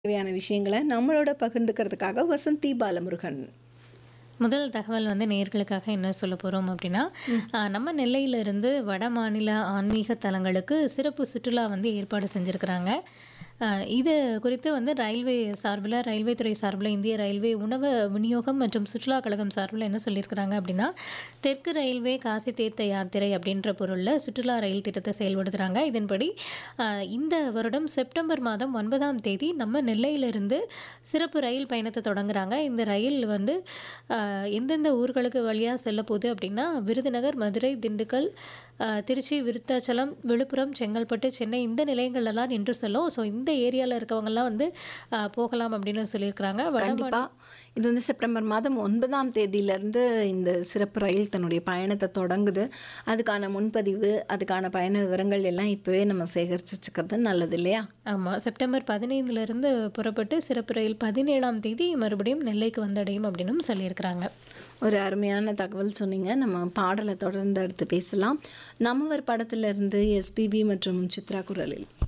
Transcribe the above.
தேவையான விஷயங்கள நம்மளோட பகிர்ந்துக்கிறதுக்காக வசந்தி பாலமுருகன். முதல் தகவல் வந்து நேயர்களுக்காக என்ன சொல்ல போகிறோம் அப்படின்னா ஆ, நம்ம நெல்லையிலிருந்து வட மாநில ஆன்மீக தலங்களுக்கு சிறப்பு சுற்றுலா வந்து ஏற்பாடு செஞ்சுருக்கிறாங்க ஆ, இது குறித்து வந்து ரயில்வே சார்பில் ரயில்வே துறை சார்பில் இந்திய ரயில்வே உணவு விநியோகம் மற்றும் சுற்றுலா கழகம் சார்பில் என்ன சொல்லியிருக்கிறாங்க அப்படின்னா தெற்கு ரயில்வே காசி தீர்த்த யாத்திரை அப்படின்ற பொருளில் சுற்றுலா ரயில் திட்டத்தை செயல்படுத்துகிறாங்க இதன்படி ஆ, இந்த வருடம் செப்டம்பர் மாதம் ஒன்பதாம் தேதி நம்ம நெல்லையிலிருந்து சிறப்பு ரயில் பயணத்தை தொடங்குறாங்க இந்த ரயில் வந்து ஆ, எந்தெந்த ஊர்களுக்கு வழியாக செல்ல போகுது அப்படின்னா விருதுநகர் மதுரை திண்டுக்கல் ஆ, திருச்சி விருத்தாச்சலம் விழுப்புரம் செங்கல்பட்டு சென்னை இந்த நிலையங்கள்லாம் நின்று செல்லும் ஸோ இந்த ஏரியாவில் இருக்கவங்கெல்லாம் வந்து ஆ, போகலாம் அப்படின்னு சொல்லியிருக்கிறாங்க வட கண்டிப்பா இது வந்து செப்டம்பர் மாதம் ஒன்பதாம் தேதியிலிருந்து இந்த சிறப்பு ரயில் தன்னுடைய பயணத்தை தொடங்குது அதுக்கான முன்பதிவு அதுக்கான பயண விவரங்கள் எல்லாம் இப்போவே நம்ம சேகரித்து வச்சுக்கிறது நல்லது இல்லையா ஆமாம் செப்டம்பர் பதினைந்துலேருந்து புறப்பட்டு சிறப்பு ரயில் பதினேழாம் தேதி மறுபடியும் நெல்லைக்கு வந்தடையும் அப்படின்னும் சொல்லியிருக்கிறாங்க ஒரு அருமையான தகவல் சொன்னீங்க நம்ம பாடலை தொடர்ந்து அடுத்து பேசலாம் நம்மவர் படத்திலிருந்து எஸ்பிபி மற்றும் சித்ரா குரலில்